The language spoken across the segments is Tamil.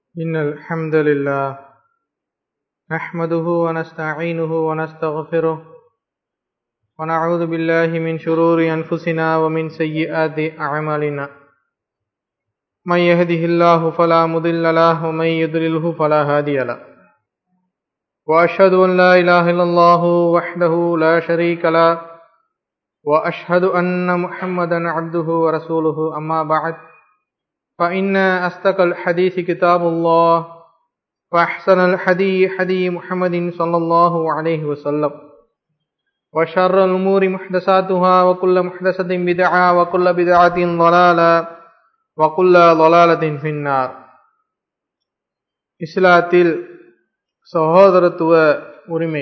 إن الحمد لله نحمده ونستعينه ونستغفره ونعوذ بالله من شرور أنفسنا ومن سيئات أعمالنا من يهده الله فلا مضل له ومن يضلله فلا هادي له وأشهد أن لا إله إلا الله وحده لا شريك له وأشهد أن محمدا عبده ورسوله أما بعد فإن أصدق الحديث كتاب الله وأحسن الحدي حدي محمد صلى الله عليه وسلم وشر الأمور محدثاتها وكل محدثة بدعة وكل بدعة ضلالة وكل ضلالة في النار இஸ்லாத்தில் சகோதரத்துவ உரிமை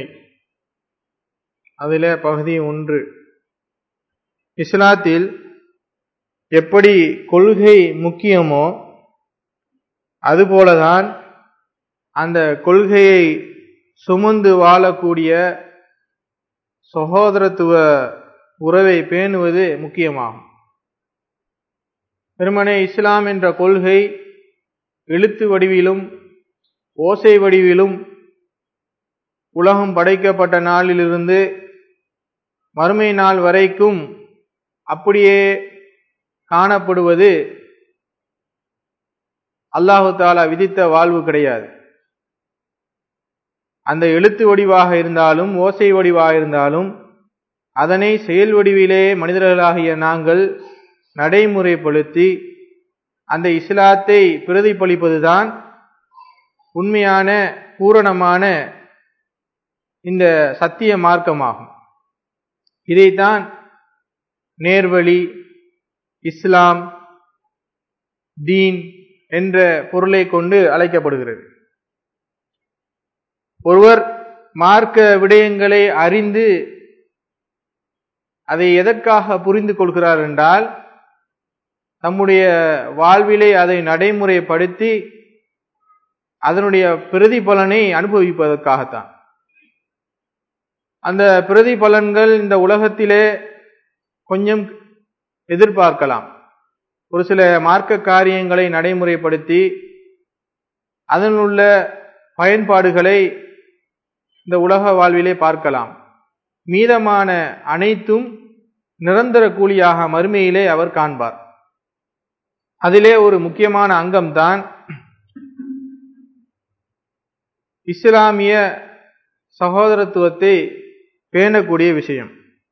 அதிலே பகுதி ஒன்று இஸ்லாத்தில் எப்படி கொள்கை முக்கியமோ அதுபோலதான் அந்த கொள்கையை சுமந்து வாழக்கூடிய சகோதரத்துவ உறவை பேணுவது முக்கியமாகும் வெறுமனே இஸ்லாம் என்ற கொள்கை எழுத்து வடிவிலும் ஓசை வடிவிலும் உலகம் படைக்கப்பட்ட நாளிலிருந்து மறுமை நாள் வரைக்கும் அப்படியே காணப்படுவது அல்லாஹு தாலா விதித்த வாழ்வு கிடையாது அந்த எழுத்து வடிவாக இருந்தாலும் ஓசை வடிவாக இருந்தாலும் அதனை செயல் வடிவிலே மனிதர்களாகிய நாங்கள் நடைமுறைப்படுத்தி அந்த இஸ்லாத்தை பிரதிபலிப்பதுதான் உண்மையான பூரணமான இந்த சத்திய மார்க்கமாகும் இதைத்தான் நேர்வழி இஸ்லாம் தீன் என்ற பொருளை கொண்டு அழைக்கப்படுகிறது ஒருவர் மார்க்க விடயங்களை அறிந்து அதை எதற்காக புரிந்து கொள்கிறார் என்றால் தம்முடைய வாழ்விலே அதை நடைமுறைப்படுத்தி அதனுடைய பிரதிபலனை அனுபவிப்பதற்காகத்தான் அந்த பிரதிபலன்கள் இந்த உலகத்திலே கொஞ்சம் எதிர்பார்க்கலாம் ஒரு சில மார்க்க காரியங்களை நடைமுறைப்படுத்தி அதனுள்ள பயன்பாடுகளை இந்த உலக வாழ்விலே பார்க்கலாம் மீதமான அனைத்தும் நிரந்தர கூலியாக மறுமையிலே அவர் காண்பார் அதிலே ஒரு முக்கியமான அங்கம்தான் இஸ்லாமிய சகோதரத்துவத்தை பேணக்கூடிய விஷயம்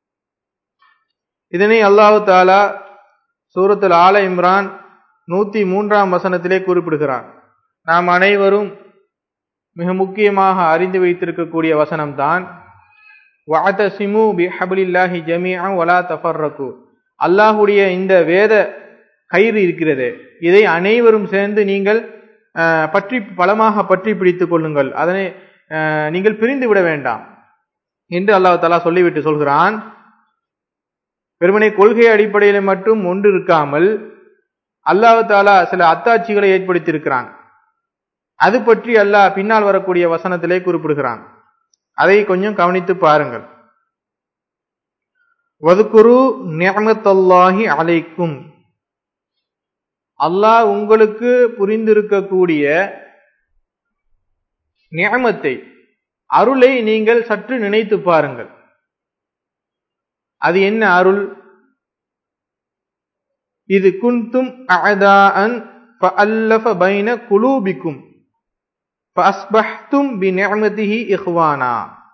இதனை அல்லாஹு தாலா சூரத்தில் ஆல இம்ரான் நூத்தி மூன்றாம் வசனத்திலே குறிப்பிடுகிறான் நாம் அனைவரும் மிக முக்கியமாக அறிந்து வைத்திருக்கக்கூடிய வசனம்தான் வாத்தசிமு பிஹபில்லாஹி ஜமியா வலா தஃபர்ரகு அல்லாஹுடைய இந்த வேத கயிறு இருக்கிறது இதை அனைவரும் சேர்ந்து நீங்கள் பற்றி பலமாக பற்றி பிடித்துக் கொள்ளுங்கள் அதனை நீங்கள் பிரிந்து விட வேண்டாம் என்று அல்லாஹ் தாலா சொல்லிவிட்டு சொல்கிறான் வெறுமனை கொள்கை அடிப்படையில் மட்டும் ஒன்று இருக்காமல் அல்லாஹு தாலா சில அத்தாட்சிகளை ஏற்படுத்தியிருக்கிறான் அது பற்றி அல்லாஹ் பின்னால் வரக்கூடிய வசனத்திலே குறிப்பிடுகிறான் அதை கொஞ்சம் கவனித்து பாருங்கள் வதுக்குரு நியமத்தல்லாஹி அலைக்கும் அல்லாஹ் உங்களுக்கு புரிந்திருக்கக்கூடிய நியமத்தை அருளை நீங்கள் சற்று நினைத்து பாருங்கள் அது என்ன அருள் இது குந்தும் அதான் பைன குலூபிக்கும் இஹ்வானா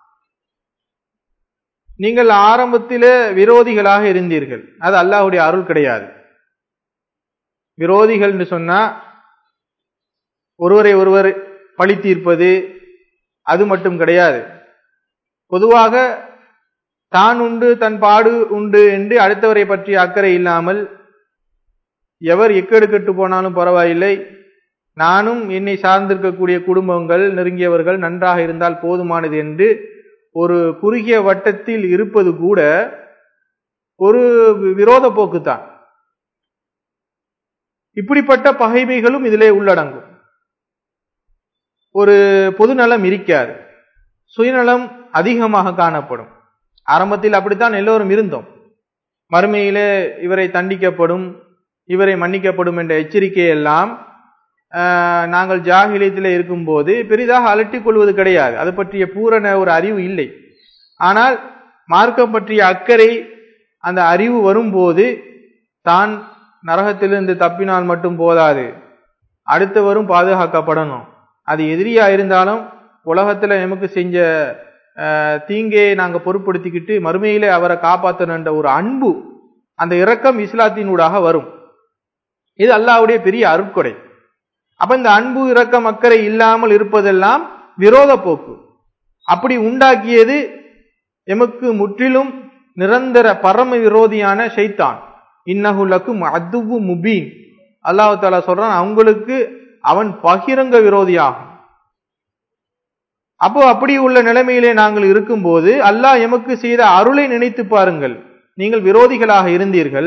நீங்கள் ஆரம்பத்தில விரோதிகளாக இருந்தீர்கள் அது அல்லாஹுடைய அருள் கிடையாது விரோதிகள் என்று சொன்னா ஒருவரை ஒருவர் பழி தீர்ப்பது அது மட்டும் கிடையாது பொதுவாக தான் உண்டு தன் பாடு உண்டு என்று அடுத்தவரை பற்றி அக்கறை இல்லாமல் எவர் எக்கெடுக்கட்டு போனாலும் பரவாயில்லை நானும் என்னை சார்ந்திருக்கக்கூடிய குடும்பங்கள் நெருங்கியவர்கள் நன்றாக இருந்தால் போதுமானது என்று ஒரு குறுகிய வட்டத்தில் இருப்பது கூட ஒரு விரோத போக்குத்தான் இப்படிப்பட்ட பகைமைகளும் இதிலே உள்ளடங்கும் ஒரு பொதுநலம் இருக்காது சுயநலம் அதிகமாக காணப்படும் ஆரம்பத்தில் அப்படித்தான் எல்லோரும் இருந்தோம் மறுமையிலே இவரை தண்டிக்கப்படும் இவரை மன்னிக்கப்படும் என்ற எச்சரிக்கை எல்லாம் ஆஹ், நாங்கள் ஜாகிலியத்தில் இருக்கும்போது பெரிதாக அலட்டிக் கொள்வது கிடையாது அது பற்றிய பூரண ஒரு அறிவு இல்லை ஆனால் மார்க்கம் பற்றிய அக்கறை அந்த அறிவு வரும்போது தான் நரகத்திலிருந்து தப்பினால் மட்டும் போதாது அடுத்தவரும் பாதுகாக்கப்படணும் அது எதிரியா இருந்தாலும் உலகத்துல நமக்கு செஞ்ச ஆஹ், தீங்கை நாங்க பொருட்படுத்திக்கிட்டு மறுமையிலே அவரை காப்பாற்றணுன்ற ஒரு அன்பு அந்த இரக்கம் இஸ்லாத்தினூடாக வரும் இது அல்லாஹ்வுடைய பெரிய அருட்கொடை அப்ப இந்த அன்பு இரக்கம் அக்கறை இல்லாமல் இருப்பதெல்லாம் விரோத போக்கு அப்படி உண்டாக்கியது எமக்கு முற்றிலும் நிரந்தர பரம விரோதியான ஷைத்தான் இன்னஹுலக்கும் அதுவு முபீன் அல்லாஹ் தாலா சொல்றான் அவங்களுக்கு அவன் பகிரங்க விரோதியாகும் அப்போ அப்படி உள்ள நிலைமையிலே நாங்கள் இருக்கும்போது அல்லாஹ் எமக்கு செய்த அருளை நினைத்து பாருங்கள் நீங்கள் விரோதிகளாக இருந்தீர்கள்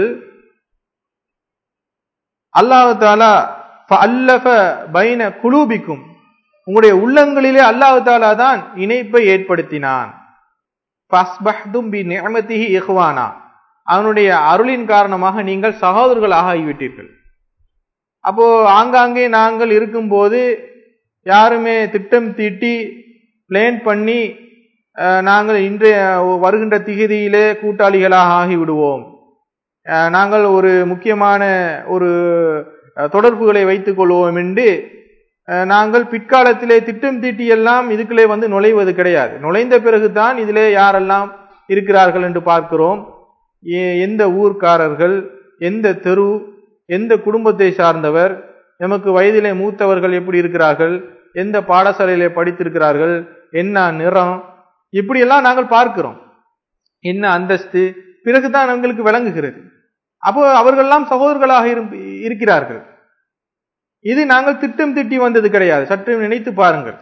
அல்லாஹ் தாலா அல்லஃப பைன குலூபிக்கும் உங்களுடைய உள்ளங்களிலே அல்லாஹ் தாலா தான் இணைப்பை ஏற்படுத்தினான் ஃபஸ்பஹ்தும் பி நிஅமதிஹி இஹ்வானா அவனுடைய அருளின் காரணமாக நீங்கள் சகோதரர்களாக ஆகிவிட்டீர்கள் அப்போ ஆங்காங்கே நாங்கள் இருக்கும்போது யாருமே திட்டம் தீட்டி பிளேன் பண்ணி அஹ், நாங்கள் இன்றைய வருகின்ற திகதியிலே கூட்டாளிகளாக ஆகிவிடுவோம் அஹ், நாங்கள் ஒரு முக்கியமான ஒரு அஹ், தொடர்புகளை வைத்துக் கொள்வோம் என்று அஹ், நாங்கள் பிற்காலத்திலே திட்டம் தீட்டி எல்லாம் இதுக்குள்ளே வந்து நுழைவது கிடையாது நுழைந்த பிறகுதான் இதிலே யாரெல்லாம் இருக்கிறார்கள் என்று பார்க்கிறோம் எ- எந்த ஊர்க்காரர்கள் எந்த தெரு எந்த குடும்பத்தை சார்ந்தவர் நமக்கு வயதிலே மூத்தவர்கள் எப்படி இருக்கிறார்கள் எந்த பாடசாலையிலே படித்திருக்கிறார்கள் என்ன நிறம் இப்படியெல்லாம் நாங்கள் பார்க்கிறோம் என்ன அந்தஸ்து பிறகுதான் எங்களுக்கு விளங்குகிறது அப்போ அவர்கள்லாம் சகோதரர்களாக இரு- இருக்கிறார்கள் இது நாங்கள் திட்டம் திட்டி வந்தது கிடையாது சற்று நினைத்து பாருங்கள்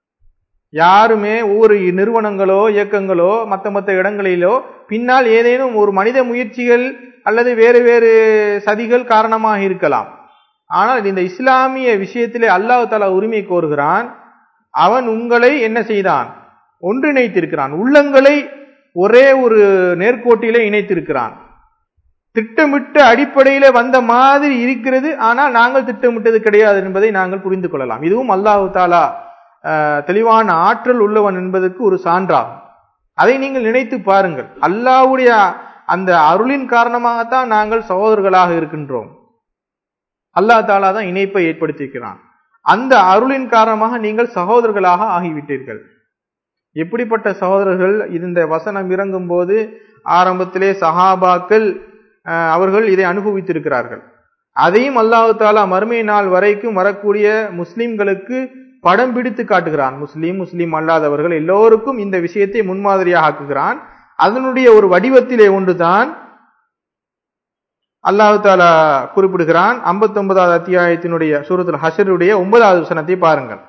யாருமே ஒவ்வொரு நிறுவனங்களோ இயக்கங்களோ மத்த மத்த இடங்களிலோ பின்னால் ஏதேனும் ஒரு மனித முயற்சிகள் அல்லது வேறு வேறு சதிகள் காரணமாக இருக்கலாம் ஆனால் இந்த இஸ்லாமிய விஷயத்திலே அல்லாஹ் தஆலா உரிமை கோருகிறான் அவன் உங்களை என்ன செய்தான் ஒன்றிணைத்திருக்கிறான் உள்ளங்களை ஒரே ஒரு நேர்கோட்டிலே இணைத்திருக்கிறான் திட்டமிட்ட அடிப்படையில வந்த மாதிரி இருக்கிறது ஆனால் நாங்கள் திட்டமிட்டது கிடையாது என்பதை நாங்கள் புரிந்து கொள்ளலாம் இதுவும் அல்லாஹு தாலா அஹ், தெளிவான ஆற்றல் உள்ளவன் என்பதற்கு ஒரு சான்றாகும் அதை நீங்கள் நினைத்து பாருங்கள் அல்லாஹ்வுடைய அந்த அருளின் காரணமாகத்தான் நாங்கள் சகோதரர்களாக இருக்கின்றோம் அல்லாஹ் தாலா தான் இணைப்பை ஏற்படுத்தியிருக்கிறான் அந்த அருளின் காரணமாக நீங்கள் சகோதரர்களாக ஆகிவிட்டீர்கள் எப்படிப்பட்ட சகோதரர்கள் இது இந்த வசனம் இறங்கும் போது ஆரம்பத்திலே சஹாபாக்கள் அஹ், அவர்கள் இதை அனுபவித்திருக்கிறார்கள் அதையும் அல்லாஹு தாலா மறுமை நாள் வரைக்கும் வரக்கூடிய முஸ்லிம்களுக்கு படம் பிடித்து காட்டுகிறான் முஸ்லீம் முஸ்லீம் அல்லாதவர்கள் எல்லோருக்கும் இந்த விஷயத்தை முன்மாதிரியாக ஆக்குகிறான் அதனுடைய ஒரு வடிவத்திலே ஒன்றுதான் அல்லாஹு தாலா குறிப்பிடுகிறான் 59வது அத்தியாயத்தினுடைய சூரத்துல் ஹஷருடைய ஒன்பதாவது வசனத்தை பாருங்கள்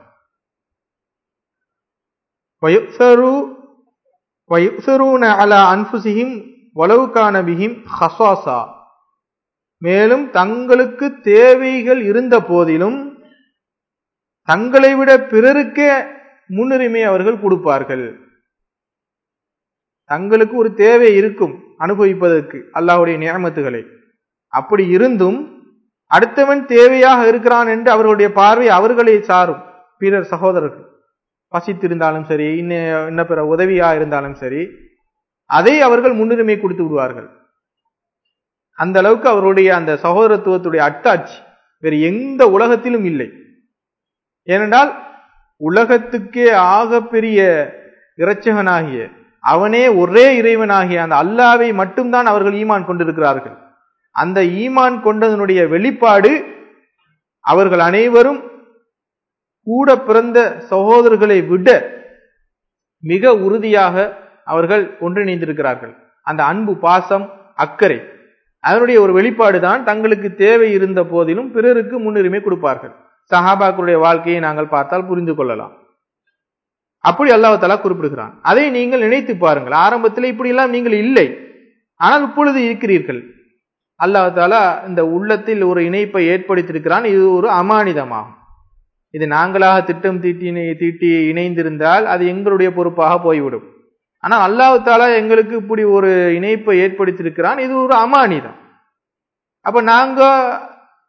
வயுசரு வயுசரூன அலா அன்ஃபுசிஹிம் வலவுகான பிஹிம் ஹசாசா மேலும் தங்களுக்கு தேவைகள் இருந்த போதிலும் தங்களை விட பிறருக்கே முன்னுரிமை அவர்கள் கொடுப்பார்கள் தங்களுக்கு ஒரு தேவை இருக்கும் அனுபவிப்பதற்கு அல்லாஹ்வுடைய நியமத்துகளை அப்படி இருந்தும் அடுத்தவன் தேவையாக இருக்கிறான் என்று அவர்களுடைய பார்வை அவர்களை சாரும் பிறர் சகோதரர்கள் பசித்திருந்தாலும் சரி இன்ன இன்ன பிற உதவியா இருந்தாலும் சரி அதை அவர்கள் முன்னுரிமை கொடுத்து விடுவார்கள் அந்த அளவுக்கு அவருடைய அந்த சகோதரத்துவத்துடைய அட்டாட்சி வேறு எந்த உலகத்திலும் இல்லை ஏனென்றால் உலகத்துக்கே ஆகப்பெரிய இரட்சகனாகிய அவனே ஒரே இறைவனாகிய அந்த அல்லாவை மட்டும்தான் அவர்கள் ஈமான் கொண்டிருக்கிறார்கள் அந்த ஈமான் கொண்டதனுடைய வெளிப்பாடு அவர்கள் அனைவரும் கூட பிறந்த சகோதரர்களை விட மிக உறுதியாக அவர்கள் ஒன்றிணைந்திருக்கிறார்கள் அந்த அன்பு பாசம் அக்கறை அதனுடைய ஒரு வெளிப்பாடு தான் தங்களுக்கு தேவை இருந்த போதிலும் பிறருக்கு முன்னுரிமை கொடுப்பார்கள் சஹாபாக்களுடைய வாழ்க்கையை நாங்கள் பார்த்தால் புரிந்து கொள்ளலாம் அப்படி அல்லாஹ் தலா குறிப்பிடுகிறான் அதை நீங்கள் நினைத்து பாருங்கள் ஆரம்பத்தில் இப்படியெல்லாம் நீங்கள் இல்லை ஆனால் இப்பொழுது இருக்கிறீர்கள் அல்லாஹ் தாலா இந்த உள்ளத்தில் ஒரு இணைப்பை ஏற்படுத்தியிருக்கிறான் இது ஒரு அமானிதமாகும் இது நாங்களாக திட்டம் தீட்டி தீட்டி இணைந்திருந்தால் அது எங்களுடைய பொறுப்பாக போய்விடும் ஆனால் அல்லாஹ் தாலா எங்களுக்கு இப்படி ஒரு இணைப்பை ஏற்படுத்தியிருக்கிறான் இது ஒரு அமானிதம் அப்ப நாங்க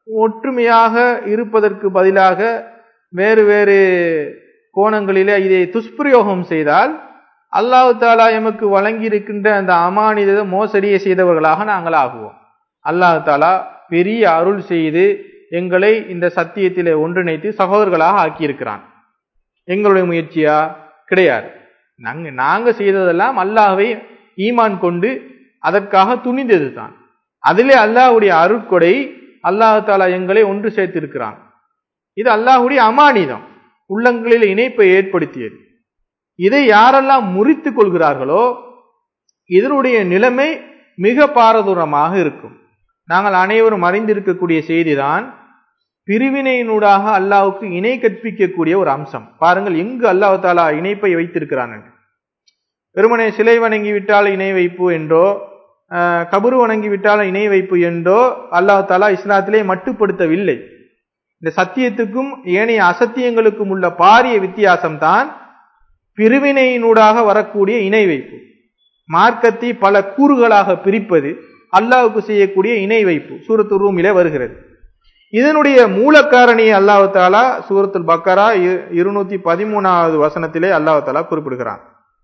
ஒற்றுமையாக இருப்பதற்கு பதிலாக வேறு வேறு கோணங்களிலே இதை துஷ்பிரயோகம் செய்தால் அல்லாஹு தாலா எமக்கு வழங்கி இருக்கின்ற அந்த அமானித மோசடியை செய்தவர்களாக நாங்கள் ஆகுவோம் அல்லாஹு தாலா பெரிய அருள் செய்து எங்களை இந்த சத்தியத்திலே ஒன்றிணைத்து சகோதரர்களாக ஆக்கியிருக்கிறான் எங்களுடைய முயற்சியா கிடையாது நாங்க நாங்க செய்ததெல்லாம் அல்லாஹ்வை ஈமான் கொண்டு அதற்காக துணிந்தது தான் அதிலே அல்லாஹ்வுடைய அருட்கொடை அல்லாஹ் தாலா எங்களை ஒன்று சேர்த்திருக்கிறான் இது அல்லாஹ்வுடைய அமானிதம் உள்ளங்களில் இணைப்பை ஏற்படுத்தியது இதை யாரெல்லாம் முறித்து கொள்கிறார்களோ இதனுடைய நிலைமை மிக பாரதூரமாக இருக்கும் நாங்கள் அனைவரும் அறிந்திருக்கக்கூடிய செய்திதான் பிரிவினையினூடாக அல்லாஹ்வுக்கு இணை கற்பிக்கக்கூடிய ஒரு அம்சம் பாருங்கள் எங்கு அல்லாஹ் தாலா இணைப்பை வைத்திருக்கிறான் என்று வெறுமனே சிலை வணங்கி விட்டால் இணை வைப்பு என்றோ அஹ், கபரு வணங்கி விட்டால் இணை வைப்பு என்றோ அல்லாஹ் தாலா இஸ்லாத்திலே மட்டுப்படுத்தவில்லை இந்த சத்தியத்துக்கும் ஏனைய அசத்தியங்களுக்கும் உள்ள பாரிய வித்தியாசம் தான் பிரிவினையினூடாக வரக்கூடிய இணை வைப்பு மார்க்கத்தை பல கூறுகளாக பிரிப்பது அல்லாஹ்வுக்கு செய்யக்கூடிய இணை வைப்பு சூரத்து ரூமிலே வருகிறது இதனுடைய மூலக்காரணியை அல்லாஹ் தாலா சூரத்துல் பக்கரா இ- இருநூத்தி பதிமூணாவது வசனத்திலே அல்லாஹ் தாலா குறிப்பிடுகிறான்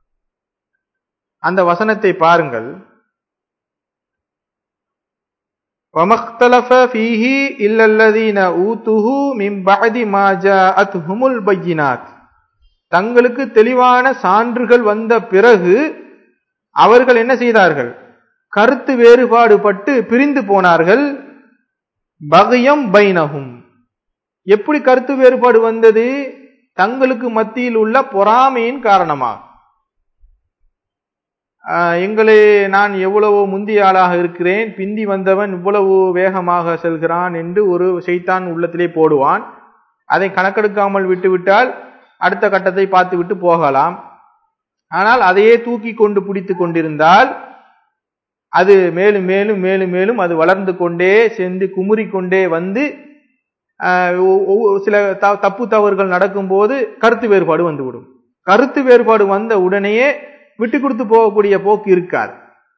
அந்த வசனத்தை பாருங்கள் وَمَخْتَلَفَ فِيهِ إِلَّا الَّذِينَ أُوتُوهُ مِنْ بَعْدِ مَا جَاءَتْهُمُ الْبَيِّنَاتُ தங்களுக்கு தெளிவான சான்றுகள் வந்த பிறகு அவர்கள் என்ன செய்தார்கள் கருத்து வேறுபாடு பட்டு பிரிந்து போனார்கள் பகயம் பைனகும் எப்படி கருத்து வேறுபாடு வந்தது தங்களுக்கு மத்தியில் உள்ள பொறாமையின் காரணமாக ஆஹ், எங்களை நான் எவ்வளவு முந்திய ஆளாக இருக்கிறேன் பிந்தி வந்தவன் இவ்வளவு வேகமாக செல்கிறான் என்று ஒரு செய்தான் உள்ளத்திலே போடுவான் அதை கணக்கெடுக்காமல் விட்டுவிட்டால் அடுத்த கட்டத்தை பார்த்துவிட்டு போகலாம் ஆனால் அதையே தூக்கி கொண்டு பிடித்து கொண்டிருந்தால் அது மேலும் மேலும் மேலும் மேலும் அது வளர்ந்து கொண்டே சென்று குமுறி கொண்டே வந்து ஆஹ், ஒ- ஒ- சில த- தப்பு தவறுகள் நடக்கும்போது கருத்து வேறுபாடு வந்துவிடும் கருத்து வேறுபாடு வந்த உடனேயே விட்டு கொடுத்து போகக்கூடிய போக்கு இருக்காது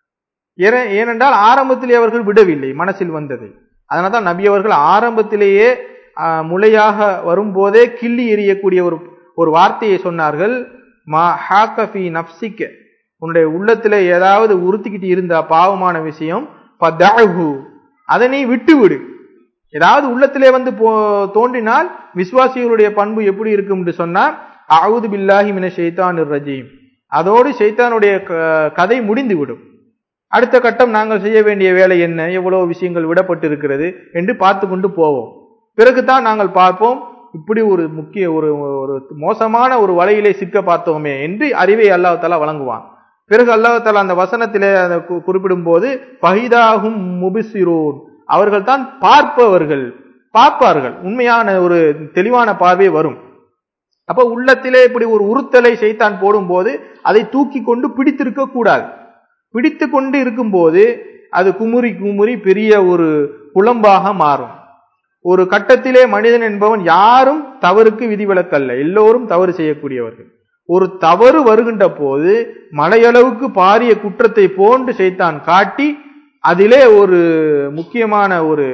ஏன- ஏனென்றால் ஆரம்பத்திலே அவர்கள் விடவில்லை மனசில் வந்ததை அதனால தான் நபி அவர்கள் ஆரம்பத்திலேயே ஆஹ், முளையாக வரும்போதே கிள்ளி எறியக்கூடிய ஒரு ஒரு வார்த்தையை சொன்னார்கள் மா ஹாக்கஃபி நப்சிக்க உன்னுடைய உள்ளத்துல ஏதாவது உறுத்திக்கிட்டு இருந்த பாவமான விஷயம் பதஹு அதனை விட்டு விடு ஏதாவது உள்ளத்திலே வந்து போ- தோன்றினால் விசுவாசிகளுடைய பண்பு எப்படி இருக்கும் என்று சொன்னா அவுது பில்லாஹி மின ஷைத்தானிர் ரஜீம் அதோடு ஷைத்தானுடைய க- கதை முடிந்து விடும் அடுத்த கட்டம் நாங்கள் செய்ய வேண்டிய வேலை என்ன எவ்வளவு விஷயங்கள் விடப்பட்டிருக்கிறது என்று பார்த்து கொண்டு போவோம் பிறகுதான் நாங்கள் பார்ப்போம் இப்படி ஒரு முக்கிய ஒரு ஒரு மோசமான ஒரு வலையிலே சிக்க பார்த்தோமே என்று அறிவை அல்லாஹ் தஆலா வழங்குவான் பிறகு அல்லாஹ் தஆலா அந்த வசனத்திலே அதை கு- குறிப்பிடும் போது பஹிதாகும் முபிசிரூன் அவர்கள் தான் பார்ப்பவர்கள் பார்ப்பார்கள் உண்மையான ஒரு தெளிவான பார்வை வரும் அப்ப உள்ளத்திலே இப்படி ஒரு உறுத்தலை செய்தான் போடும்போது அதை தூக்கி கொண்டு பிடித்திருக்க கூடாது பிடித்து கொண்டு இருக்கும்போது அது குமுறி குமுறி பெரிய ஒரு குழம்பாக மாறும் ஒரு கட்டத்திலே மனிதன் என்பவன் யாரும் தவறுக்கு விதிவிலக்கல்ல எல்லோரும் தவறு செய்யக்கூடியவர்கள் ஒரு தவறு வருகின்ற போது மலையளவுக்கு பாரிய குற்றத்தை போன்று செய்தான் காட்டி அதிலே ஒரு முக்கியமான ஒரு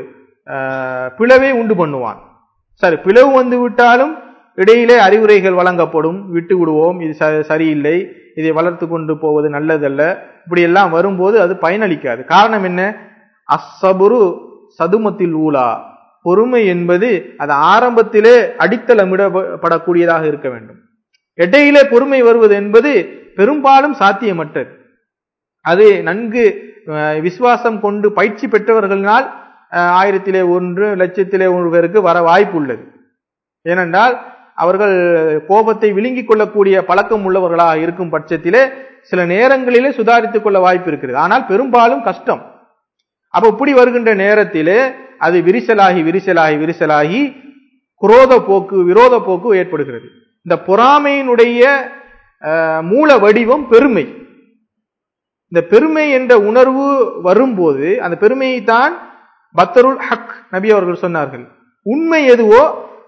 அஹ், பிளவை உண்டு பண்ணுவான் சரி பிளவு வந்து விட்டாலும் இடையிலே அறிவுரைகள் வழங்கப்படும் விட்டு விடுவோம் இது ச- சரியில்லை இதை வளர்த்து கொண்டு போவது நல்லதல்ல இப்படி எல்லாம் வரும்போது அது பயனளிக்காது காரணம் என்ன அஸ்ஸபுரு சதுமத்தில் ஊலா பொறுமை என்பது அது ஆரம்பத்திலே அடித்தளமிடப்படக்கூடியதாக இருக்க வேண்டும் இடையிலே பொறுமை வருவது என்பது பெரும்பாலும் சாத்தியமற்றது அது நன்கு அஹ், விசுவாசம் கொண்டு பயிற்சி பெற்றவர்களினால் அஹ், ஆயிரத்திலே ஒன்று லட்சத்திலே ஒரு பேருக்கு வர வாய்ப்பு உள்ளது ஏனென்றால் அவர்கள் கோபத்தை விழுங்கிக் கொள்ளக்கூடிய பழக்கம் உள்ளவர்களாக இருக்கும் பட்சத்திலே சில நேரங்களிலே சுதாரித்துக் கொள்ள வாய்ப்பு இருக்கிறது ஆனால் பெரும்பாலும் கஷ்டம் அப்ப இப்படி வருகின்ற நேரத்திலே அது விரிசலாகி விரிசலாகி விரிசலாகி குரோத போக்கு விரோத போக்கு ஏற்படுகிறது இந்த பொறாமையினுடைய அஹ், மூல வடிவம் பெருமை இந்த பெருமை என்ற உணர்வு வரும்போது அந்த பெருமையை தான் பத்தருல் ஹக் நபி அவர்கள் சொன்னார்கள் உண்மை எதுவோ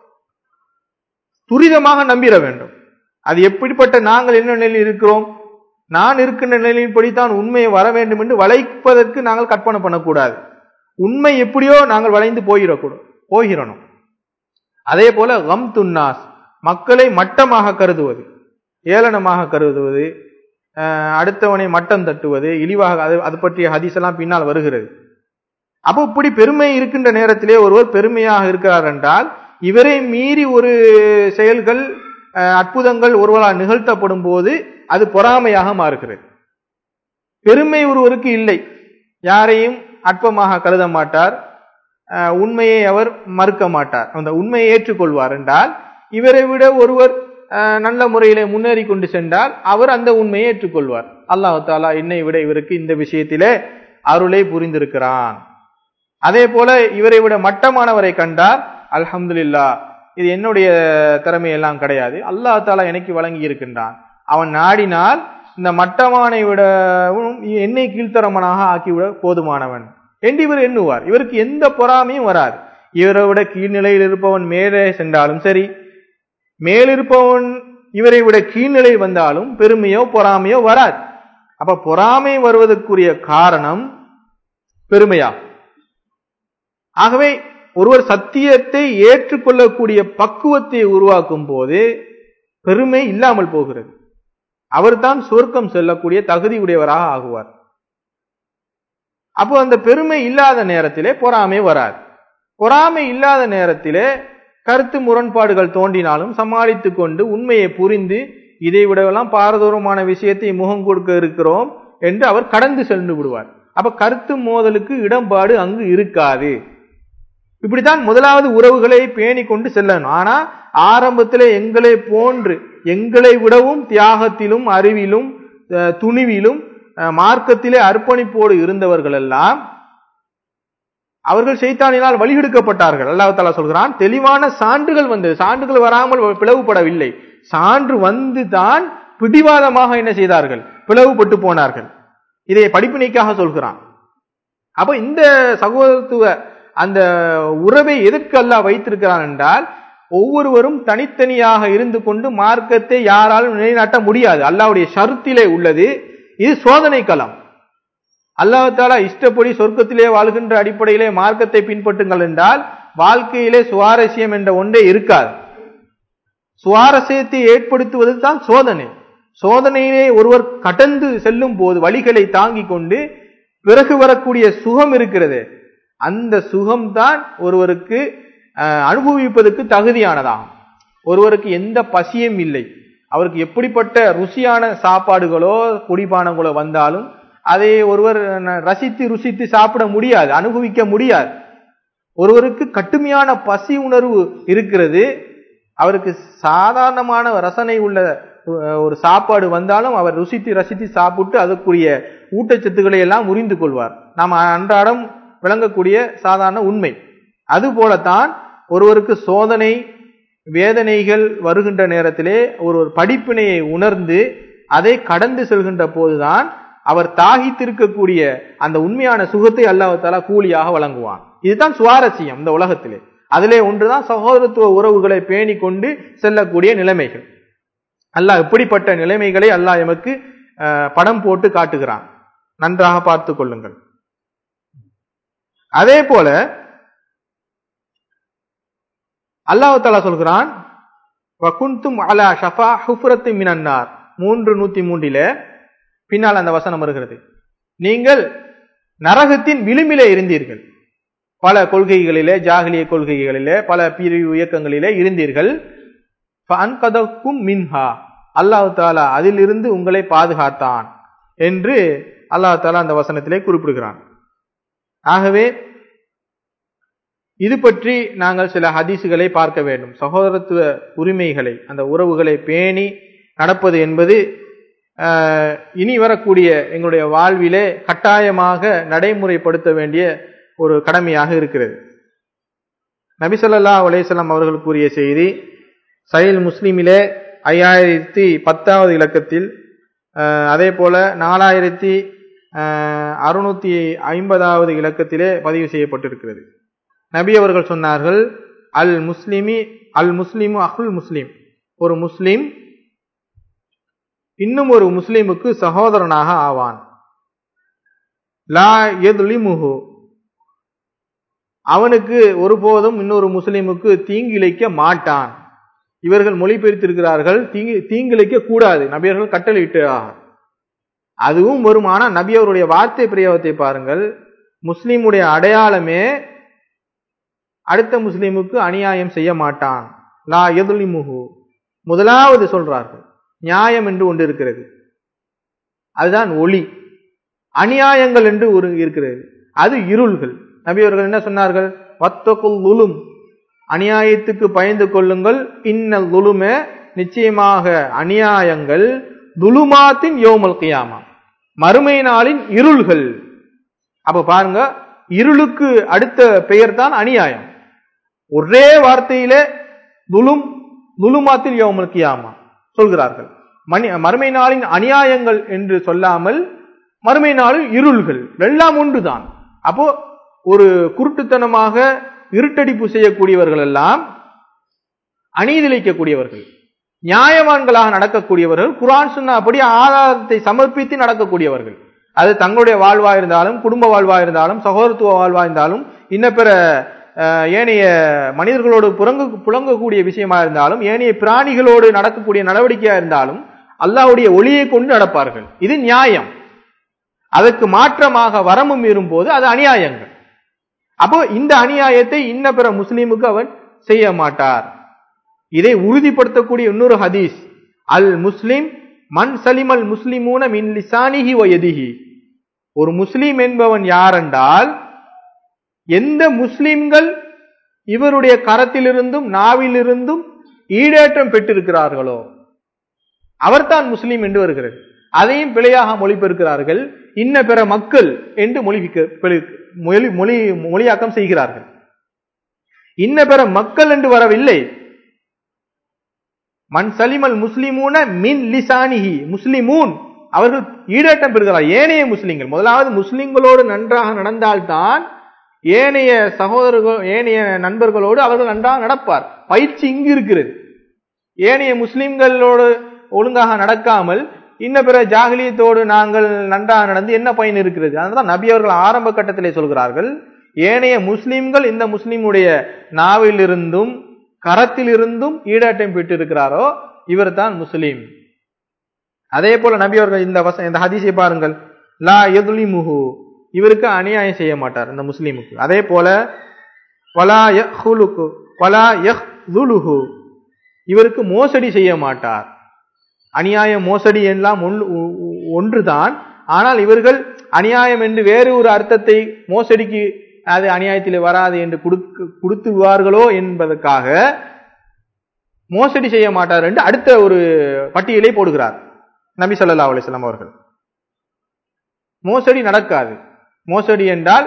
துரிதமாக நம்பிட வேண்டும் அது எப்படிப்பட்ட நாங்கள் என்ன நிலையில் இருக்கிறோம் நான் இருக்கின்ற நிலையின்படித்தான் உண்மையை வர வேண்டும் என்று வளைப்பதற்கு நாங்கள் கற்பனை பண்ணக்கூடாது உண்மை எப்படியோ நாங்கள் வளைந்து போயிடக்கூடாது போகிறணும் அதே போல கம் துன்னாஸ் மக்களை மட்டமாக கருதுவது ஏளனமாக கருதுவது அஹ், அடுத்தவனை மட்டம் தட்டுவது இழிவாக அது அது பற்றிய ஹதீஸ் எல்லாம் பின்னால் வருகிறது அப்போ இப்படி பெருமை இருக்கின்ற நேரத்திலே ஒருவர் பெருமையாக இருக்கிறார் என்றால் இவரை மீறி ஒரு செயல்கள் அஹ், அற்புதங்கள் ஒருவரால் நிகழ்த்தப்படும் போது அது பொறாமையாக மாறுகிறது பெருமை ஒருவருக்கு இல்லை யாரையும் அற்பமாக கருத மாட்டார் அஹ், உண்மையை அவர் மறுக்க மாட்டார் அந்த உண்மையை ஏற்றுக்கொள்வார் என்றால் இவரை விட ஒருவர் அஹ், நல்ல முறையிலே முன்னேறி கொண்டு சென்றால் அவர் அந்த உண்மையை ஏற்றுக்கொள்வார் அல்லாஹ் தாலா என்னை விட இவருக்கு இந்த விஷயத்திலே அருளை புரிந்திருக்கிறான் அதே போல இவரை விட மட்டமானவரை கண்டால் அல்ஹம்துலில்லா இது என்னுடைய திறமை எல்லாம் கிடையாது அல்லாஹ் தாலா எனக்கு வழங்கி இருக்கின்றான் அவன் நாடினால் இந்த மட்டமானை விடவும் என்னை கீழ்த்தரமனாக ஆக்கிவிட போதுமானவன் என்று இவர் எண்ணுவார் இவருக்கு எந்த பொறாமையும் வராது இவரை விட கீழ்நிலையில் இருப்பவன் மேலே சென்றாலும் சரி மேலிருப்பவன் இவரை விட கீழ்நிலை வந்தாலும் பெருமையோ பொறாமையோ வராது அப்ப பொறாமை வருவதற்குரிய காரணம் பெருமையா ஆகவே ஒருவர் சத்தியத்தை ஏற்றுக்கொள்ளக்கூடிய பக்குவத்தை உருவாக்கும் போது பெருமை இல்லாமல் போகிறது அவர்தான் சொர்க்கம் செல்லக்கூடிய தகுதி உடையவராக ஆகுவார் அப்போ அந்த பெருமை இல்லாத நேரத்திலே பொறாமை வராது பொறாமை இல்லாத நேரத்திலே கருத்து முரண்பாடுகள் தோன்றினாலும் சமாளித்துக் கொண்டு உண்மையை புரிந்து இதை விடவெல்லாம் பாரதூரமான விஷயத்தை முகம் கொடுக்க இருக்கிறோம் என்று அவர் கடந்து சென்று விடுவார் அப்ப கருத்து மோதலுக்கு இடம்பாடு அங்கு இருக்காது இப்படித்தான் முதலாவது உறவுகளை பேணி கொண்டு செல்லணும் ஆனா ஆரம்பத்திலே எங்களை போன்று எங்களை விடவும் தியாகத்திலும் அறிவிலும் அஹ், துணிவிலும் அஹ், மார்க்கத்திலே அர்ப்பணிப்போடு இருந்தவர்கள் எல்லாம் அவர்கள் செய்தானினால் வழிகெடுக்கப்பட்டார்கள் அல்லாஹ் தாலா சொல்கிறான் தெளிவான சான்றுகள் வந்தது சான்றுகள் வராமல் பிளவுபடவில்லை சான்று வந்து தான் பிடிவாதமாக என்ன செய்தார்கள் பிளவுபட்டு போனார்கள் இதை படிப்பினைக்காக சொல்கிறான் அப்ப இந்த சகோதரத்துவ அந்த உறவை எதற்கு அல்லாஹ் வைத்திருக்கிறான் என்றால் ஒவ்வொருவரும் தனித்தனியாக இருந்து கொண்டு மார்க்கத்தை யாராலும் நிலைநாட்ட முடியாது அல்லாஹ்வுடைய ஷருத்திலே உள்ளது இது சோதனை களம் அல்லாஹாலா இஷ்டப்படி சொர்க்கத்திலே வாழ்கின்ற அடிப்படையிலே மார்க்கத்தை பின்பற்றுங்கள் என்றால் வாழ்க்கையிலே சுவாரஸ்யம் என்ற ஒன்றே இருக்காது சுவாரஸ்யத்தை ஏற்படுத்துவது தான் சோதனை சோதனையிலே ஒருவர் கடந்து செல்லும் போது வழிகளை தாங்கிக் கொண்டு பிறகு வரக்கூடிய சுகம் இருக்கிறது அந்த சுகம்தான் ஒருவருக்கு அஹ், அனுபவிப்பதற்கு தகுதியானதாகும் ஒருவருக்கு எந்த பசியும் இல்லை அவருக்கு எப்படிப்பட்ட ருசியான சாப்பாடுகளோ குடிபானங்களோ வந்தாலும் அதை ஒருவர் ந- ரசித்து ருசித்து சாப்பிட முடியாது அனுபவிக்க முடியாது ஒருவருக்கு கட்டுமையான பசி உணர்வு இருக்கிறது அவருக்கு சாதாரணமான ரசனை உள்ள அஹ், ஒரு சாப்பாடு வந்தாலும் அவர் ருசித்து ரசித்து சாப்பிட்டு அதற்குரிய ஊட்டச்சத்துக்களை எல்லாம் உறிந்து கொள்வார் நாம் அன்றாடம் விளங்கக்கூடிய சாதாரண உண்மை அதுபோலத்தான் ஒருவருக்கு சோதனை வேதனைகள் வருகின்ற நேரத்திலே ஒரு ஒரு படிப்பினையை உணர்ந்து அதை கடந்து செல்கின்ற போதுதான் அவர் தாகித்திருக்கக்கூடிய அந்த உண்மையான சுகத்தை அல்லாஹாலா கூலியாக வழங்குவான் இதுதான் சுவாரஸ்யம் இந்த உலகத்திலே அதிலே ஒன்றுதான் சகோதரத்துவ உறவுகளை பேணி கொண்டு செல்லக்கூடிய நிலைமைகள் அல்லாஹ் இப்படிப்பட்ட நிலைமைகளை அல்லாஹ் எமக்கு அஹ், படம் போட்டு காட்டுகிறான் நன்றாக பார்த்துக் கொள்ளுங்கள் அதே போல அல்லாஹ் தாலா சொல்கிறான் வகுந்தும் அலா ஷஃபா ஹுஃப்ரத்து மினன்னார் மூன்று நூத்தி மூன்றில பின்னால் அந்த வசனம் வருகிறது நீங்கள் நரகத்தின் விளிம்பிலே இருந்தீர்கள் பல கொள்கைகளிலே ஜாகிலிய கொள்கைகளிலே பல பிரிவு இயக்கங்களிலே இருந்தீர்கள் அன்கதக்கும் மின்ஹா அல்லாஹ் தாலா அதிலிருந்து உங்களை பாதுகாத்தான் என்று அல்லாஹ் தாலா அந்த வசனத்திலே குறிப்பிடுகிறான் ஆகவே இது பற்றி நாங்கள் சில ஹதீசுகளை பார்க்க வேண்டும் சகோதரத்துவ உரிமைகளை அந்த உறவுகளை பேணி நடப்பது என்பது ஆஹ், இனி வரக்கூடிய எங்களுடைய வாழ்விலே கட்டாயமாக நடைமுறைப்படுத்த வேண்டிய ஒரு கடமையாக இருக்கிறது நபிசல்லா அலையம் அவர்கள் கூறிய செய்தி சயில் முஸ்லிமிலே ஐயாயிரத்தி பத்தாவது இலக்கத்தில் ஆஹ், அதே போல நாலாயிரத்தி ஆஹ், அறுநூத்தி ஐம்பதாவது இலக்கத்திலே பதிவு செய்யப்பட்டிருக்கிறது நபி அவர்கள் சொன்னார்கள் அல் முஸ்லிமி அல் முஸ்லிமு அஹுல் முஸ்லிம் ஒரு முஸ்லிம் இன்னும் ஒரு முஸ்லிமுக்கு சகோதரனாக ஆவான் லா எதுலிமுஹு அவனுக்கு ஒருபோதும் இன்னொரு முஸ்லிமுக்கு தீங்கிழைக்க மாட்டான் இவர்கள் மொழிபெயர்த்திருக்கிறார்கள் தீங்கு தீங்கிழைக்க கூடாது நபியர்கள் கட்டளையிட்டு அதுவும் வருமான நபி அவருடைய வார்த்தை பிரயோகத்தை பாருங்கள் முஸ்லிமுடைய அடையாளமே அடுத்த முஸ்லிமுக்கு அநியாயம் செய்ய மாட்டான் லா எதுலிமுகு முதலாவது சொல்றார்கள் நியாயம் என்று ஒன்று இருக்கிறது அதுதான் ஒளி அநியாயங்கள் என்று ஒரு இருக்கிறது அது இருள்கள் நபி அவர்கள் என்ன சொன்னார்கள் வத்தகுல் உலும் அநியாயத்துக்கு பயந்து கொள்ளுங்கள் இன்னல் துலுமே நிச்சயமாக அநியாயங்கள் துலுமாத்தின் யோமல் கியாமா மறுமை நாளின் இருள்கள் அப்ப பாருங்க இருளுக்கு அடுத்த பெயர் தான் அநியாயம் ஒரே வார்த்தையிலே துலும் துலுமாத்தில் யோமல் கியாமா சொல்கிறார்கள் மணி மறுமை நாளின் அநியாயங்கள் என்று சொல்லாமல் மறுமை நாளில் இருள்கள் எல்லாம் ஒன்றுதான் அப்போ ஒரு குருட்டுத்தனமாக இருட்டடிப்பு செய்யக்கூடியவர்கள் எல்லாம் அநீதிழைக்கக்கூடியவர்கள் நியாயவான்களாக நடக்கக்கூடியவர்கள் குரான் சொன்ன அப்படி ஆதாரத்தை சமர்ப்பித்து நடக்கக்கூடியவர்கள் அது தங்களுடைய வாழ்வா இருந்தாலும் குடும்ப வாழ்வா இருந்தாலும் சகோதரத்துவ வாழ்வா இருந்தாலும் இன்ன பிற ஏனைய மனிதர்களோடு புறங்கு புழங்கக்கூடிய விஷயமா இருந்தாலும் ஏனைய பிராணிகளோடு நடக்கக்கூடிய நடவடிக்கையா இருந்தாலும் அல்லாவுடைய ஒளியை கொண்டு நடப்பார்கள் இது நியாயம் அதற்கு மாற்றமாக வரம்பு மீறும் போது அது அநியாயங்கள் அப்போ இந்த அநியாயத்தை இன்ன பிற முஸ்லீமுக்கு அவன் செய்ய மாட்டார் இதை உறுதிப்படுத்தக்கூடிய இன்னொரு ஹதீஸ் அல் முஸ்லிம் மண் சலிமல் முஸ்லிமூன மின் லிசானிஹி வயதிஹி ஒரு முஸ்லீம் என்பவன் யாரென்றால் எந்த முஸ்லிம்கள் இவருடைய கரத்திலிருந்தும் நாவிலிருந்தும் ஈடேற்றம் பெற்றிருக்கிறார்களோ அவர்தான் முஸ்லீம் என்று வருகிறது அதையும் பிழையாக மொழிபெயர்க்கிறார்கள் இன்ன பிற மக்கள் என்று மொழி மொழி மொழி மொழியாக்கம் செய்கிறார்கள் இன்ன பிற மக்கள் என்று வரவில்லை மண் சலிமல் முஸ்லிமூன மின் லிசானிஹி முஸ்லிமூன் அவர்கள் ஈடேற்றம் பெறுகிறார் ஏனைய முஸ்லிம்கள் முதலாவது முஸ்லிம்களோடு நன்றாக நடந்தால்தான் ஏனைய சகோதரர்கள் ஏனைய நண்பர்களோடு அவர்கள் நன்றாக நடப்பார் பயிற்சி இங்கு இருக்கிறது ஏனைய முஸ்லிம்களோடு ஒழுங்காக நடக்காமல் இன்ன பிற ஜாகிலியத்தோடு நாங்கள் நன்றாக நடந்து என்ன பயன் இருக்கிறது அதனால்தான் நபி அவர்கள் ஆரம்ப கட்டத்திலே சொல்கிறார்கள் ஏனைய முஸ்லிம்கள் இந்த முஸ்லிமுடைய நாவிலிருந்தும் கரத்திலிருந்தும் ஈடாட்டம் பெற்றிருக்கிறாரோ இவர் தான் முஸ்லீம் அதே போல நபி அவர்கள் இந்த வச இந்த ஹதீஸை பாருங்கள் லா எதுலி முஹு இவருக்கு அநியாயம் செய்ய மாட்டார் இந்த முஸ்லீமுக்கு அதே போல வலா யஹ்லுக்கு வலா யஹ் இவருக்கு மோசடி செய்ய மாட்டார் அநியாயம் மோசடி எல்லாம் ஒன்றுதான் ஆனால் இவர்கள் அநியாயம் என்று வேறு ஒரு அர்த்தத்தை மோசடிக்கு அது அநியாயத்தில் வராது என்று கொடுக்க கொடுத்துவார்களோ என்பதற்காக மோசடி செய்ய மாட்டார் என்று அடுத்த ஒரு பட்டியலை போடுகிறார் நபி சொல்லா அலிஸ்லாம் அவர்கள் மோசடி நடக்காது மோசடி என்றால்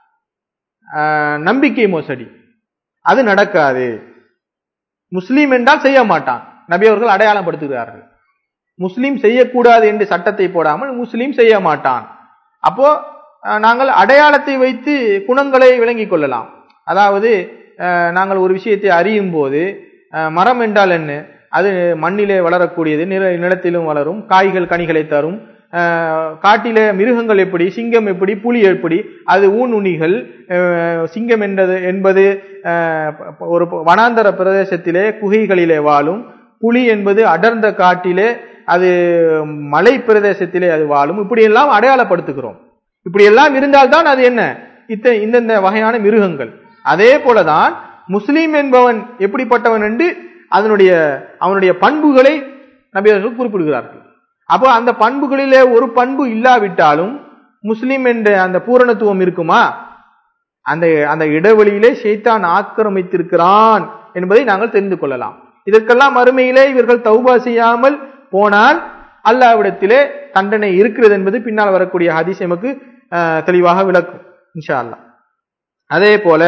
நம்பிக்கை மோசடி அது நடக்காது முஸ்லீம் என்றால் செய்ய மாட்டான் நபி அவர்கள் அடையாளம் படுத்துகிறார்கள் முஸ்லீம் செய்யக்கூடாது என்று சட்டத்தை போடாமல் முஸ்லீம் செய்ய மாட்டான் அப்போ நாங்கள் அடையாளத்தை வைத்து குணங்களை விளங்கிக் கொள்ளலாம் அதாவது நாங்கள் ஒரு விஷயத்தை அறியும் போது மரம் என்றால் என்ன அது மண்ணிலே வளரக்கூடியது நில நிலத்திலும் வளரும் காய்கள் கனிகளை தரும் காட்டில மிருகங்கள் எப்படி சிங்கம் எப்படி புலி எப்படி அது ஊன் உணிகள் சிங்கம் என்றது என்பது ஒரு வனாந்தர பிரதேசத்திலே குகைகளிலே வாழும் புலி என்பது அடர்ந்த காட்டிலே அது மலை பிரதேசத்திலே அது வாழும் இப்படியெல்லாம் அடையாளப்படுத்துகிறோம் இப்படியெல்லாம் இருந்தால்தான் அது என்ன இத்த இந்தந்த வகையான மிருகங்கள் அதே போலதான் முஸ்லீம் என்பவன் எப்படிப்பட்டவன் என்று அதனுடைய அவனுடைய பண்புகளை நபியர்கள் குறிப்பிடுகிறார்கள் அப்போ அந்த பண்புகளிலே ஒரு பண்பு இல்லாவிட்டாலும் முஸ்லீம் என்ற அந்த பூரணத்துவம் இருக்குமா அந்த அந்த இடைவெளியிலே ஷைத்தான் ஆக்கிரமித்திருக்கிறான் என்பதை நாங்கள் தெரிந்து கொள்ளலாம் இதற்கெல்லாம் மறுமையிலே இவர்கள் தௌபா செய்யாமல் போனால் அல்லாவிடத்திலே தண்டனை இருக்கிறது என்பது பின்னால் வரக்கூடிய ஹதீஸ் எமக்கு தெளிவாக விளக்கும் இன்ஷா அல்லா அதே போல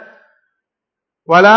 வலா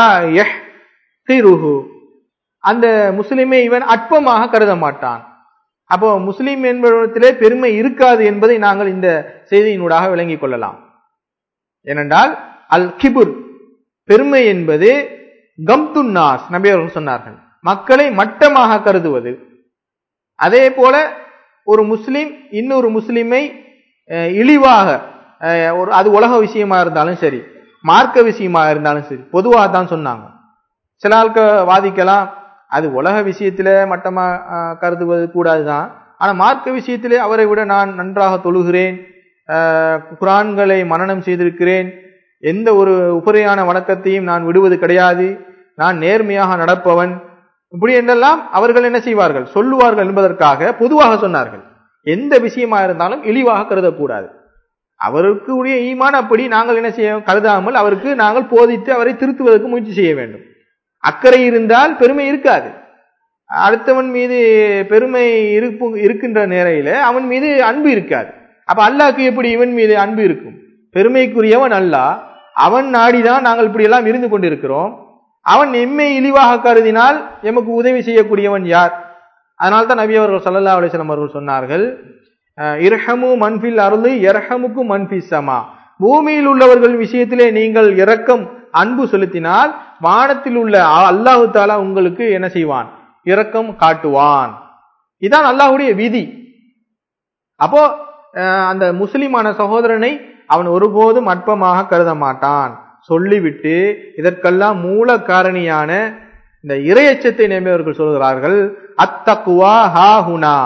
அந்த முஸ்லிமை இவன் அற்பமாக கருத மாட்டான் அப்போ முஸ்லீம் என்பதிலே பெருமை இருக்காது என்பதை நாங்கள் இந்த செய்தியினூடாக விளங்கிக் கொள்ளலாம் ஏனென்றால் அல் கிபுர் பெருமை என்பது கம்துன்னாஸ் நபி அவர்கள் சொன்னார்கள் மக்களை மட்டமாக கருதுவது அதே போல ஒரு முஸ்லீம் இன்னொரு முஸ்லிமை இழிவாக ஒரு அது உலக விஷயமா இருந்தாலும் சரி மார்க்க விஷயமா இருந்தாலும் சரி பொதுவாக தான் சொன்னாங்க சில ஆட்கள் வாதிக்கலாம் அது உலக விஷயத்துல மட்டமா ஆஹ், கருதுவது கூடாதுதான் ஆனா மார்க்க விஷயத்திலே அவரை விட நான் நன்றாக தொழுகிறேன் ஆஹ், குரான்களை மனனம் செய்திருக்கிறேன் எந்த ஒரு உபரியான வணக்கத்தையும் நான் விடுவது கிடையாது நான் நேர்மையாக நடப்பவன் இப்படி என்றெல்லாம் அவர்கள் என்ன செய்வார்கள் சொல்லுவார்கள் என்பதற்காக பொதுவாக சொன்னார்கள் எந்த விஷயமா இருந்தாலும் இழிவாக கருதக்கூடாது அவருக்கு உரிய ஈமான் அப்படி நாங்கள் என்ன செய்ய கருதாமல் அவருக்கு நாங்கள் போதித்து அவரை திருத்துவதற்கு முயற்சி செய்ய வேண்டும் அக்கறை இருந்தால் பெருமை இருக்காது அடுத்தவன் மீது பெருமை இருப்பு இருக்கின்ற நேரையில அவன் மீது அன்பு இருக்காது அப்ப அல்லாஹ்க்கு எப்படி இவன் மீது அன்பு இருக்கும் பெருமைக்குரியவன் அல்லாஹ் அவன் நாடிதான் நாங்கள் இப்படி எல்லாம் இருந்து கொண்டிருக்கிறோம் அவன் எம்மை இழிவாக கருதினால் எமக்கு உதவி செய்யக்கூடியவன் யார் அதனால்தான் தான் நபி அவர்கள் ஸல்லல்லாஹு அலைஹி வஸல்லம் அவர்கள் சொன்னார்கள் அஹ், இர்ஹமு மன்ஃபில் அருளு எர்ஹமுக்கு மன்ஃபி சமா பூமியில் உள்ளவர்கள் விஷயத்திலே நீங்கள் இரக்கம் அன்பு செலுத்தினால் வானத்தில் உள்ள அ- அல்லாஹு தாலா உங்களுக்கு என்ன செய்வான் இரக்கம் காட்டுவான் இதான் அல்லாஹ்வுடைய விதி அப்போ அஹ், அந்த முஸ்லிமான சகோதரனை அவன் ஒருபோதும் அற்பமாக கருத மாட்டான் சொல்லிவிட்டு இதற்கெல்லாம் மூல காரணியான இந்த இரையச்சத்தை நேமியவர்கள் சொல்கிறார்கள் அத்தக்குவா ஹாஹுனா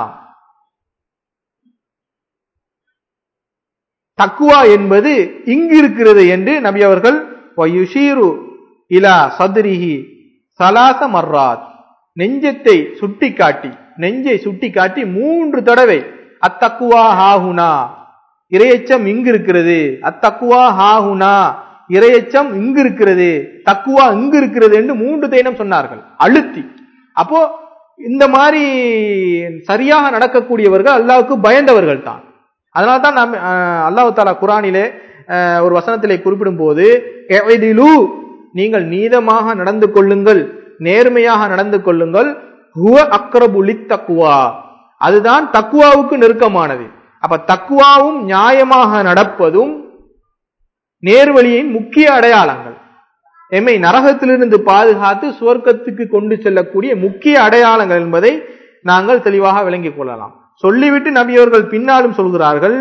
தக்குவா என்பது இங்கு இருக்கிறது என்று நபி அவர்கள் வயுஷீரு இலா சதுரிஹி சலாச மர்ராத் நெஞ்சத்தை சுட்டிக்காட்டி நெஞ்சை சுட்டிக்காட்டி மூன்று தடவை அத்தக்குவா ஹாஹுனா இரையச்சம் இங்கு இருக்கிறது அத்தக்குவா ஹாஹுனா இரையச்சம் இங்கு இருக்கிறது தக்குவா இங்கு இருக்கிறது என்று மூன்று தைனம் சொன்னார்கள் அழுத்தி அப்போ இந்த மாதிரி சரியாக நடக்கக்கூடியவர்கள் அல்லாவுக்கு பயந்தவர்கள் தான் அதனால தான் நாம் அல்லாஹ் தாலா குரானிலே அஹ், ஒரு வசனத்திலே குறிப்பிடும் போது நீங்கள் நீதமாக நடந்து கொள்ளுங்கள் நேர்மையாக நடந்து கொள்ளுங்கள் ஹுவ அக்ரபுலி தக்குவா அதுதான் தக்குவாவுக்கு நெருக்கமானது அப்ப தக்குவாவும் நியாயமாக நடப்பதும் நேர்வழியின் முக்கிய அடையாளங்கள் எம்மை நரகத்திலிருந்து பாதுகாத்து சுவர்க்கத்துக்கு கொண்டு செல்லக்கூடிய முக்கிய அடையாளங்கள் என்பதை நாங்கள் தெளிவாக விளங்கிக் கொள்ளலாம் சொல்லிவிட்டு நபி அவர்கள் பின்னாலும் சொல்கிறார்கள்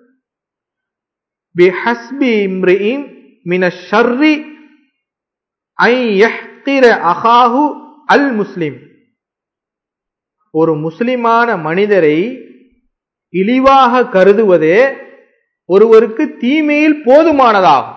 பிஹஸ்பி இம்ரிஇம் மின ஷர்ரி ஐ யஹ்கிர அகாஹு அல் முஸ்லிம் ஒரு முஸ்லிமான மனிதரை இழிவாக கருதுவதே ஒருவருக்கு தீமையில் போதுமானதாகும்